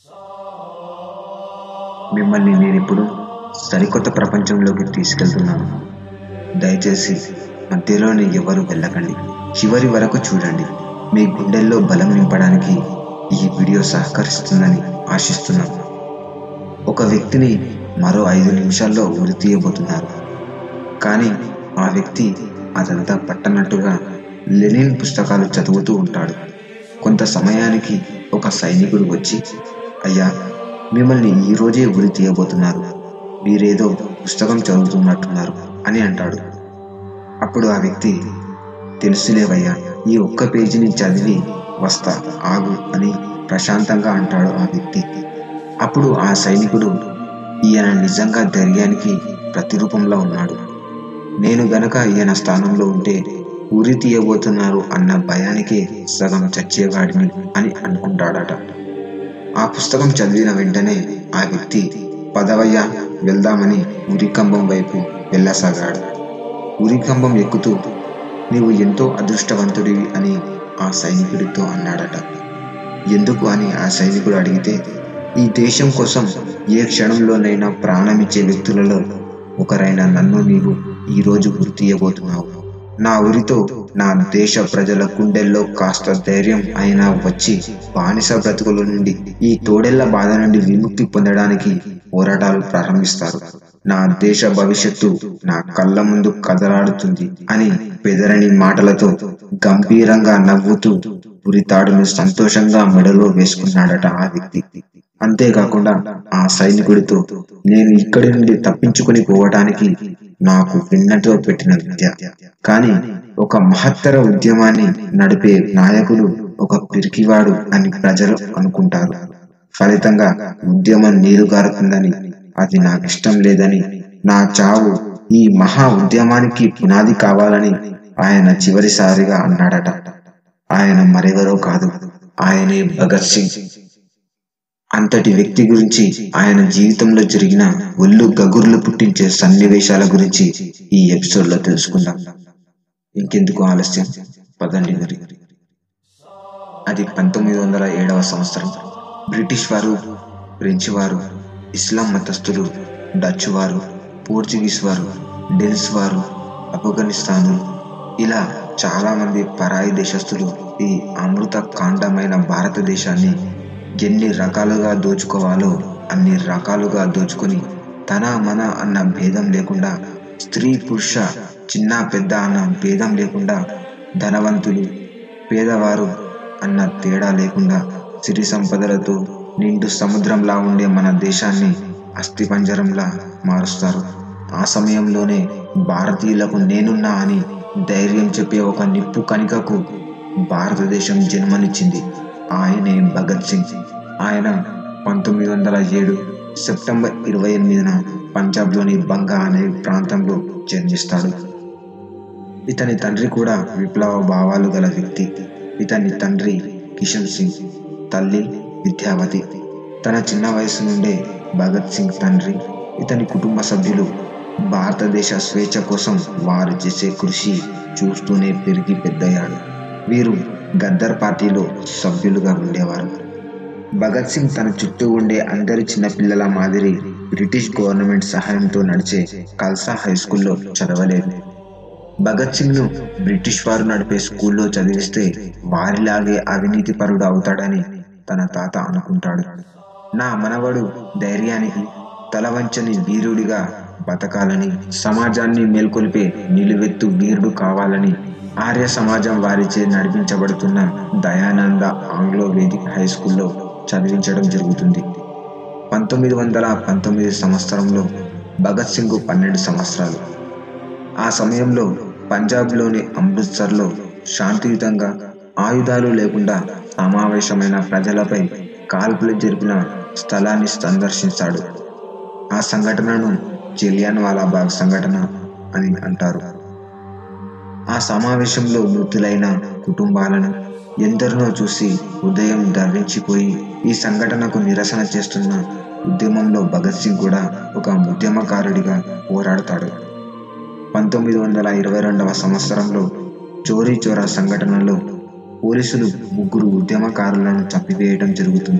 మిమ్మల్ని నేనిప్పుడు సరికొత్త ప్రపంచంలోకి తీసుకెళ్తున్నాను దయచేసి మధ్యలోనే ఎవరు వెళ్ళకండి చివరి వరకు చూడండి మీ గుండెల్లో బలం నింపడానికి ఈ వీడియో సహకరిస్తుందని ఆశిస్తున్నాను ఒక వ్యక్తిని మరో ఐదు నిమిషాల్లో ఉరి తీయబోతున్నారు కానీ ఆ వ్యక్తి అదంతా పట్టనట్టుగా లెనిన్ పుస్తకాలు చదువుతూ ఉంటాడు కొంత సమయానికి ఒక సైనికుడు వచ్చి అయ్యా మిమ్మల్ని ఈరోజే ఉరి తీయబోతున్నారు మీరేదో పుస్తకం చదువుతున్నట్టున్నారు అని అంటాడు అప్పుడు ఆ వ్యక్తి తెలుసులేవయ్యా ఈ ఒక్క పేజీని చదివి వస్తా ఆగు అని ప్రశాంతంగా అంటాడు ఆ వ్యక్తి అప్పుడు ఆ సైనికుడు ఈయన నిజంగా ధైర్యానికి ప్రతిరూపంలో ఉన్నాడు నేను గనక ఈయన స్థానంలో ఉంటే ఉరి తీయబోతున్నారు అన్న భయానికే సగం చచ్చేవాడిని అని అనుకుంటాడట ఆ పుస్తకం చదివిన వెంటనే ఆ వ్యక్తి పదవయ్య వెళ్దామని ఉరికంబం వైపు వెళ్ళసాగాడు ఉరికంబం ఎక్కుతూ నీవు ఎంతో అదృష్టవంతుడివి అని ఆ సైనికుడితో అన్నాడట ఎందుకు అని ఆ సైనికుడు అడిగితే ఈ దేశం కోసం ఏ క్షణంలోనైనా ప్రాణమిచ్చే వ్యక్తులలో ఒకరైన నన్ను నీవు ఈరోజు గుర్తు తీయబోతున్నావు నా ఉరితో నా దేశ ప్రజల గుండెల్లో కాస్త ధైర్యం అయినా వచ్చి బానిస బ్రతుకుల నుండి ఈ తోడేళ్ల బాధ నుండి విముక్తి పొందడానికి పోరాటాలు ప్రారంభిస్తారు నా దేశ భవిష్యత్తు నా కళ్ళ ముందు కదలాడుతుంది అని పెదరని మాటలతో గంభీరంగా నవ్వుతూ ఉరితాడును సంతోషంగా మెడలో వేసుకున్నాడట ఆ వ్యక్తి అంతేకాకుండా ఆ సైనికుడితో నేను ఇక్కడి నుండి తప్పించుకుని పోవటానికి నాకు విన్నతో పెట్టిన విద్య కానీ ఒక మహత్తర ఉద్యమాన్ని నడిపే నాయకుడు ఒక పిరికివాడు అని ప్రజలు అనుకుంటారు ఫలితంగా ఉద్యమం నీరుగారుతుందని అది నాకు ఇష్టం లేదని నా చావు ఈ మహా ఉద్యమానికి పునాది కావాలని ఆయన చివరిసారిగా అన్నాడట ఆయన మరెవరో కాదు ఆయనే భగత్ సింగ్ అంతటి వ్యక్తి గురించి ఆయన జీవితంలో జరిగిన ఒళ్ళు గగుర్లు పుట్టించే సన్నివేశాల గురించి ఈ ఎపిసోడ్ లో తెలుసుకుందాం ఇంకెందుకు ఆలస్యం పదండి మరి అది పంతొమ్మిది వందల ఏడవ సంవత్సరం బ్రిటిష్ వారు ఫ్రెంచ్ వారు ఇస్లాం మతస్థులు డచ్ వారు పోర్చుగీస్ వారు డెన్స్ వారు ఆఫ్ఘనిస్తాను ఇలా చాలా మంది పరాయి దేశస్థులు ఈ అమృత కాండమైన భారతదేశాన్ని ఎన్ని రకాలుగా దోచుకోవాలో అన్ని రకాలుగా దోచుకొని తన మన అన్న భేదం లేకుండా స్త్రీ పురుష చిన్న పెద్ద అన్న భేదం లేకుండా ధనవంతులు పేదవారు అన్న తేడా లేకుండా సిరి సంపదలతో నిండు సముద్రంలా ఉండే మన దేశాన్ని అస్థిపంజరంలా మారుస్తారు ఆ సమయంలోనే భారతీయులకు నేనున్నా అని ధైర్యం చెప్పే ఒక నిప్పు కణికకు భారతదేశం జన్మనిచ్చింది ఆయనే భగత్ సింగ్ ఆయన పంతొమ్మిది వందల ఏడు సెప్టెంబర్ ఇరవై ఎనిమిదిన పంజాబ్లోని బంగా అనే ప్రాంతంలో జన్మిస్తాడు ఇతని తండ్రి కూడా విప్లవ భావాలు గల వ్యక్తి ఇతని తండ్రి కిషన్ సింగ్ తల్లి విద్యావతి తన చిన్న వయసు నుండే భగత్ సింగ్ తండ్రి ఇతని కుటుంబ సభ్యులు భారతదేశ స్వేచ్ఛ కోసం వారు చేసే కృషి చూస్తూనే పెరిగి పెద్దయ్యాడు వీరు గద్దర్ పార్టీలో సభ్యులుగా ఉండేవారు భగత్ సింగ్ తన చుట్టూ ఉండే అందరి చిన్నపిల్లల మాదిరి బ్రిటిష్ గవర్నమెంట్ సహాయంతో నడిచే కల్సా హై స్కూల్లో చదవలేదు భగత్ సింగ్ ను బ్రిటిష్ వారు నడిపే స్కూల్లో చదివిస్తే వారిలాగే అవినీతి పరుడు అవుతాడని తన తాత అనుకుంటాడు నా మనవడు ధైర్యానికి తలవంచని వీరుడిగా బతకాలని సమాజాన్ని మేల్కొల్పే నిలువెత్తు వీరుడు కావాలని ఆర్య సమాజం వారిచే నడిపించబడుతున్న దయానంద ఆంగ్లో వేదిక్ హై స్కూల్లో చదివించడం జరుగుతుంది పంతొమ్మిది వందల పంతొమ్మిది సంవత్సరంలో భగత్ సింగ్ పన్నెండు సంవత్సరాలు ఆ సమయంలో పంజాబ్లోని అమృత్సర్లో శాంతియుతంగా ఆయుధాలు లేకుండా సమావేశమైన ప్రజలపై కాల్పులు జరిపిన స్థలాన్ని సందర్శించాడు ఆ సంఘటనను జలియాన్ వాలాబాగ్ సంఘటన అని అంటారు ఆ సమావేశంలో మృతులైన కుటుంబాలను ఎందరినో చూసి ఉదయం ద్రవించిపోయి ఈ సంఘటనకు నిరసన చేస్తున్న ఉద్యమంలో భగత్ సింగ్ కూడా ఒక ఉద్యమకారుడిగా పోరాడతాడు పంతొమ్మిది వందల ఇరవై రెండవ సంవత్సరంలో చోరీ చోరా సంఘటనలో పోలీసులు ముగ్గురు ఉద్యమకారులను చంపివేయడం జరుగుతుంది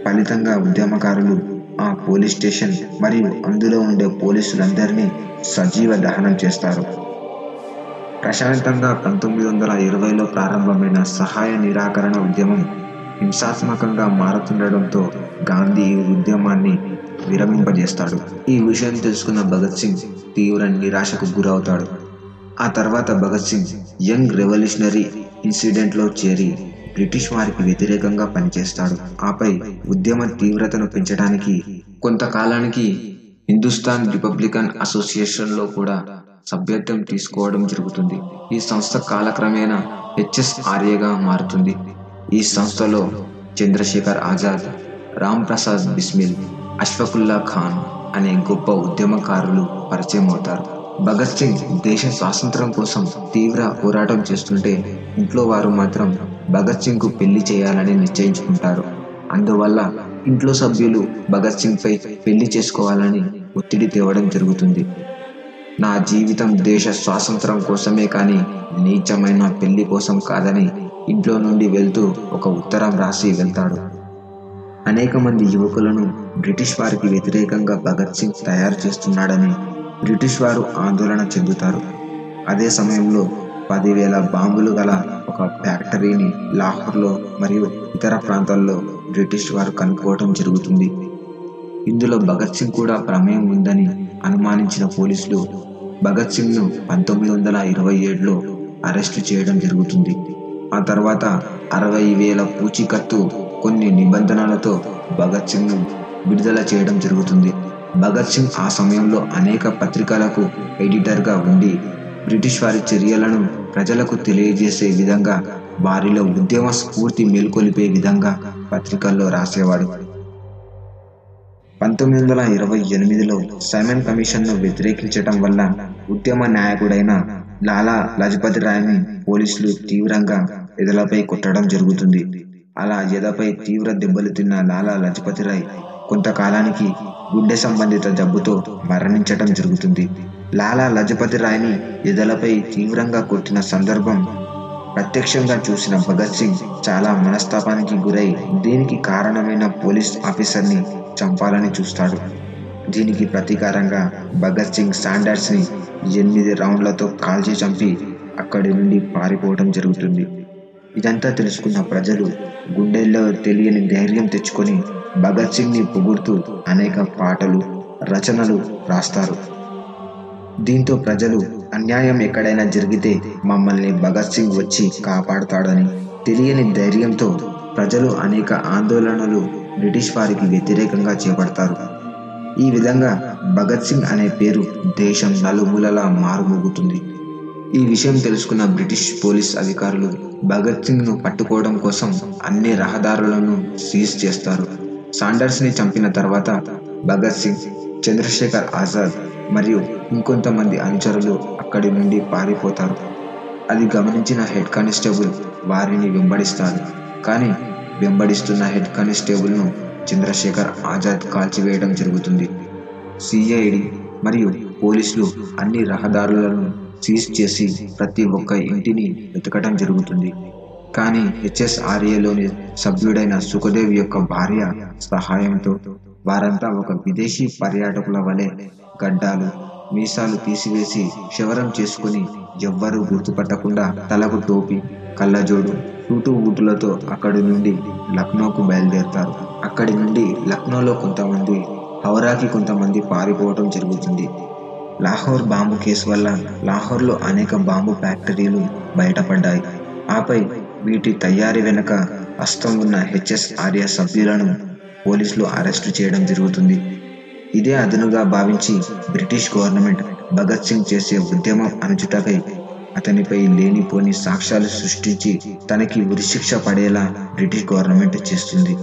ఫలితంగా ఉద్యమకారులు ఆ పోలీస్ స్టేషన్ మరియు అందులో ఉండే పోలీసులందరినీ సజీవ దహనం చేస్తారు ప్రశాంతంగా పంతొమ్మిది వందల ఇరవైలో ప్రారంభమైన సహాయ నిరాకరణ ఉద్యమం హింసాత్మకంగా మారుతుండడంతో గాంధీ ఈ ఉద్యమాన్ని విరమింపజేస్తాడు ఈ విషయం తెలుసుకున్న భగత్ సింగ్ తీవ్ర నిరాశకు గురవుతాడు ఆ తర్వాత భగత్ సింగ్ యంగ్ రెవల్యూషనరీ ఇన్సిడెంట్లో చేరి బ్రిటిష్ వారికి వ్యతిరేకంగా పనిచేస్తాడు ఆపై ఉద్యమ తీవ్రతను పెంచడానికి కొంతకాలానికి హిందుస్థాన్ రిపబ్లికన్ అసోసియేషన్లో కూడా సభ్యత్వం తీసుకోవడం జరుగుతుంది ఈ సంస్థ కాలక్రమేణా హెచ్ఎస్ఆర్ఏగా మారుతుంది ఈ సంస్థలో చంద్రశేఖర్ ఆజాద్ రామ్ ప్రసాద్ బిస్మిల్ అష్ఫకుల్లా ఖాన్ అనే గొప్ప ఉద్యమకారులు పరిచయం అవుతారు భగత్ సింగ్ దేశ స్వాతంత్రం కోసం తీవ్ర పోరాటం చేస్తుంటే ఇంట్లో వారు మాత్రం భగత్ సింగ్ కు పెళ్లి చేయాలని నిశ్చయించుకుంటారు అందువల్ల ఇంట్లో సభ్యులు భగత్ సింగ్ పై పెళ్లి చేసుకోవాలని ఒత్తిడి తేవడం జరుగుతుంది నా జీవితం దేశ స్వాతంత్రం కోసమే కానీ నీచమైన పెళ్లి కోసం కాదని ఇంట్లో నుండి వెళ్తూ ఒక ఉత్తరం రాసి వెళ్తాడు అనేక మంది యువకులను బ్రిటిష్ వారికి వ్యతిరేకంగా భగత్ సింగ్ తయారు చేస్తున్నాడని బ్రిటిష్ వారు ఆందోళన చెందుతారు అదే సమయంలో పదివేల బాంబులు గల ఒక ఫ్యాక్టరీని లాహోర్లో మరియు ఇతర ప్రాంతాల్లో బ్రిటిష్ వారు కనుక్కోవడం జరుగుతుంది ఇందులో భగత్ సింగ్ కూడా ప్రమేయం ఉందని అనుమానించిన పోలీసులు భగత్ సింగ్ను పంతొమ్మిది వందల ఇరవై ఏడులో అరెస్టు చేయడం జరుగుతుంది ఆ తర్వాత అరవై వేల పూచీకత్తు కొన్ని నిబంధనలతో భగత్ సింగ్ను విడుదల చేయడం జరుగుతుంది భగత్ సింగ్ ఆ సమయంలో అనేక పత్రికలకు ఎడిటర్గా ఉండి బ్రిటిష్ వారి చర్యలను ప్రజలకు తెలియజేసే విధంగా వారిలో ఉద్యమ స్ఫూర్తి మేల్కొలిపే విధంగా పత్రికల్లో రాసేవాడు పంతొమ్మిది వందల ఇరవై ఎనిమిదిలో సైమన్ కమిషన్ను వ్యతిరేకించటం వల్ల ఉద్యమ నాయకుడైన లాలా లజపతి రాయ్ని పోలీసులు తీవ్రంగా ఎదలపై కొట్టడం జరుగుతుంది అలా ఎదపై తీవ్ర దెబ్బలు తిన్న లాలా లజపతి రాయ్ కొంతకాలానికి గుండె సంబంధిత జబ్బుతో మరణించటం జరుగుతుంది లాలా లజపతి రాయ్ని ఎదలపై తీవ్రంగా కొట్టిన సందర్భం ప్రత్యక్షంగా చూసిన భగత్ సింగ్ చాలా మనస్తాపానికి గురై దీనికి కారణమైన పోలీస్ ఆఫీసర్ని చంపాలని చూస్తాడు దీనికి ప్రతీకారంగా భగత్ సింగ్ శాండర్స్ని ఎనిమిది రౌండ్లతో కాల్చి చంపి అక్కడి నుండి పారిపోవడం జరుగుతుంది ఇదంతా తెలుసుకున్న ప్రజలు గుండెల్లో తెలియని ధైర్యం తెచ్చుకొని భగత్ సింగ్ని పొగుడుతూ అనేక పాటలు రచనలు రాస్తారు దీంతో ప్రజలు అన్యాయం ఎక్కడైనా జరిగితే మమ్మల్ని భగత్ సింగ్ వచ్చి కాపాడుతాడని తెలియని ధైర్యంతో ప్రజలు అనేక ఆందోళనలు బ్రిటిష్ వారికి వ్యతిరేకంగా చేపడతారు ఈ విధంగా భగత్ సింగ్ అనే పేరు దేశం నలుమూలలా మారుమోగుతుంది ఈ విషయం తెలుసుకున్న బ్రిటిష్ పోలీస్ అధికారులు భగత్ సింగ్ ను పట్టుకోవడం కోసం అన్ని రహదారులను సీజ్ చేస్తారు సాండర్స్ ని చంపిన తర్వాత భగత్ సింగ్ చంద్రశేఖర్ ఆజాద్ మరియు ఇంకొంతమంది అనుచరులు అక్కడి నుండి పారిపోతారు అది గమనించిన హెడ్ కానిస్టేబుల్ వారిని వెంబడిస్తాడు కానీ వెంబడిస్తున్న హెడ్ కానిస్టేబుల్ను చంద్రశేఖర్ ఆజాద్ కాల్చివేయడం జరుగుతుంది సిఐడి మరియు పోలీసులు అన్ని రహదారులను సీజ్ చేసి ప్రతి ఒక్క ఇంటిని వెతకడం జరుగుతుంది కానీ హెచ్ఎస్ఆర్ఏలోని సభ్యుడైన సుఖదేవ్ యొక్క భార్య సహాయంతో వారంతా ఒక విదేశీ పర్యాటకుల వలె గడ్డాలు మీసాలు తీసివేసి క్షవరం చేసుకుని ఎవ్వరూ గుర్తుపట్టకుండా తలకు టోపీ కళ్ళజోడు టూటు బూటులతో అక్కడి నుండి లక్నోకు బయలుదేరుతారు అక్కడి నుండి లక్నోలో కొంతమంది హౌరాకి కొంతమంది పారిపోవడం జరుగుతుంది లాహోర్ బాంబు కేసు వల్ల లాహోర్లో అనేక బాంబు ఫ్యాక్టరీలు బయటపడ్డాయి ఆపై వీటి తయారీ వెనుక హస్తం ఉన్న హెచ్ఎస్ఆర్య సభ్యులను పోలీసులు అరెస్టు చేయడం జరుగుతుంది ఇదే అదనుగా భావించి బ్రిటిష్ గవర్నమెంట్ భగత్ సింగ్ చేసే ఉద్యమం అణచుటకై అతనిపై లేనిపోని సాక్ష్యాలు సృష్టించి తనకి ఉరిశిక్ష పడేలా బ్రిటిష్ గవర్నమెంట్ చేస్తుంది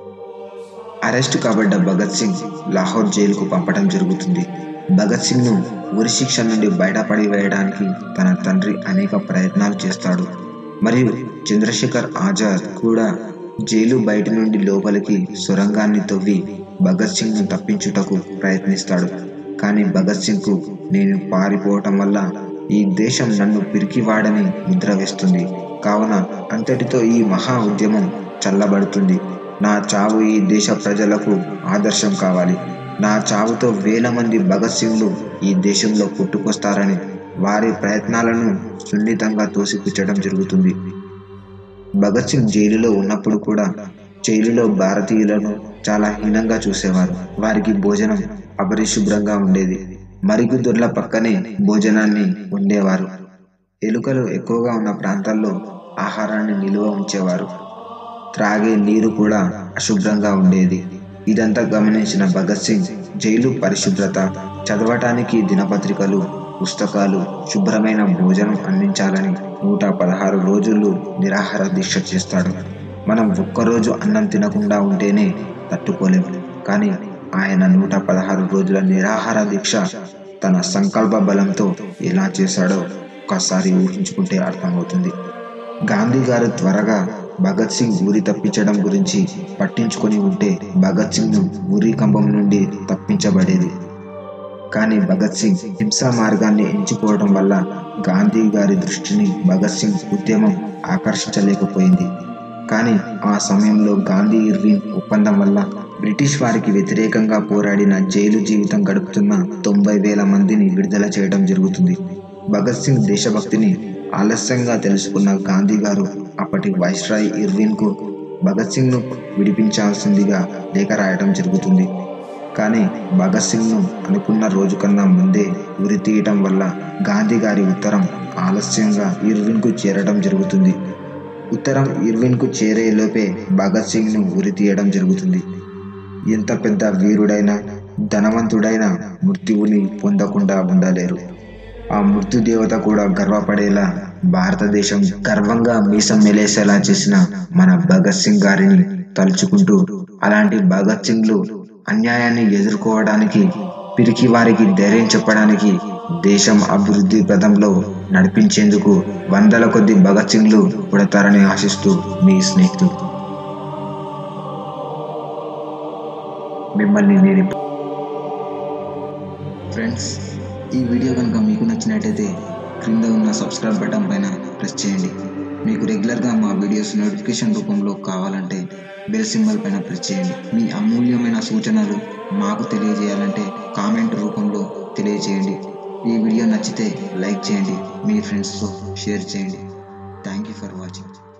అరెస్టు కాబడ్డ భగత్ సింగ్ లాహోర్ జైలుకు పంపడం జరుగుతుంది భగత్ సింగ్ ను ఉరిశిక్ష నుండి బయటపడి వేయడానికి తన తండ్రి అనేక ప్రయత్నాలు చేస్తాడు మరియు చంద్రశేఖర్ ఆజాద్ కూడా జైలు బయట నుండి లోపలికి సొరంగాన్ని తవ్వి భగత్ సింగ్ ను తప్పించుటకు ప్రయత్నిస్తాడు కానీ భగత్ సింగ్ కు నేను పారిపోవటం వల్ల ఈ దేశం నన్ను పిరికివాడని ముద్ర వేస్తుంది కావున అంతటితో ఈ మహా ఉద్యమం చల్లబడుతుంది నా చావు ఈ దేశ ప్రజలకు ఆదర్శం కావాలి నా చావుతో వేల మంది భగత్ సింగ్లు ఈ దేశంలో పుట్టుకొస్తారని వారి ప్రయత్నాలను సున్నితంగా తోసిపుచ్చడం జరుగుతుంది భగత్ సింగ్ జైలులో ఉన్నప్పుడు కూడా జైలులో భారతీయులను చాలా హీనంగా చూసేవారు వారికి భోజనం అపరిశుభ్రంగా ఉండేది మరుగుదొడ్ల పక్కనే భోజనాన్ని వండేవారు ఎలుకలు ఎక్కువగా ఉన్న ప్రాంతాల్లో ఆహారాన్ని నిలువ ఉంచేవారు త్రాగే నీరు కూడా అశుభ్రంగా ఉండేది ఇదంతా గమనించిన భగత్ సింగ్ జైలు పరిశుభ్రత చదవటానికి దినపత్రికలు పుస్తకాలు శుభ్రమైన భోజనం అందించాలని నూట పదహారు రోజులు నిరాహార దీక్ష చేస్తాడు మనం ఒక్కరోజు అన్నం తినకుండా ఉంటేనే తట్టుకోలేము కానీ ఆయన నూట పదహారు రోజుల నిరాహార దీక్ష తన సంకల్ప బలంతో ఎలా చేశాడో ఒక్కసారి ఊహించుకుంటే అర్థమవుతుంది గాంధీ గారు త్వరగా భగత్ సింగ్ ఊరి తప్పించడం గురించి పట్టించుకొని ఉంటే భగత్ సింగ్ ను ఊరి కంబం నుండి తప్పించబడేది కానీ భగత్ సింగ్ హింసా మార్గాన్ని ఎంచుకోవడం వల్ల గాంధీ గారి దృష్టిని భగత్ సింగ్ ఉద్యమం ఆకర్షించలేకపోయింది కానీ ఆ సమయంలో గాంధీ ఇర్విన్ ఒప్పందం వల్ల బ్రిటిష్ వారికి వ్యతిరేకంగా పోరాడిన జైలు జీవితం గడుపుతున్న తొంభై వేల మందిని విడుదల చేయడం జరుగుతుంది భగత్ సింగ్ దేశభక్తిని ఆలస్యంగా తెలుసుకున్న గాంధీ గారు అప్పటి వైస్రాయ్ ఇర్విన్ కు భగత్ సింగ్ ను విడిపించాల్సిందిగా లేఖ రాయడం జరుగుతుంది కానీ భగత్ సింగ్ ను అనుకున్న రోజు కన్నా ముందే ఉరి తీయటం వల్ల గాంధీ గారి ఉత్తరం ఆలస్యంగా ఇర్విన్ కు చేరడం జరుగుతుంది ఉత్తరం ఇర్విన్ కు చేరేలోపే భగత్ సింగ్ ను ఉరి తీయడం జరుగుతుంది ఎంత పెద్ద వీరుడైనా ధనవంతుడైన మృత్యువుని పొందకుండా ఉండలేరు ఆ మృత్యు దేవత కూడా గర్వపడేలా భారతదేశం గర్వంగా మీసం మెలేసేలా చేసిన మన భగత్ సింగ్ గారిని తలుచుకుంటూ అలాంటి భగత్ సింగ్లు అన్యాయాన్ని ఎదుర్కోవడానికి పిరికి వారికి ధైర్యం చెప్పడానికి దేశం అభివృద్ధి పదంలో నడిపించేందుకు వందల కొద్ది భగత్ సింగ్లు పుడతారని ఆశిస్తూ మీ స్నేహితుడు మిమ్మల్ని నేను ఫ్రెండ్స్ ఈ వీడియో కనుక మీకు నచ్చినట్టయితే క్రింద ఉన్న సబ్స్క్రైబ్ బటన్ పైన ప్రెస్ చేయండి మీకు రెగ్యులర్గా మా వీడియోస్ నోటిఫికేషన్ రూపంలో కావాలంటే బెల్ సింబల్ పైన ప్రెస్ చేయండి మీ అమూల్యమైన సూచనలు మాకు తెలియజేయాలంటే కామెంట్ రూపంలో తెలియజేయండి ఈ వీడియో నచ్చితే లైక్ చేయండి మీ ఫ్రెండ్స్తో షేర్ చేయండి థ్యాంక్ యూ ఫర్ వాచింగ్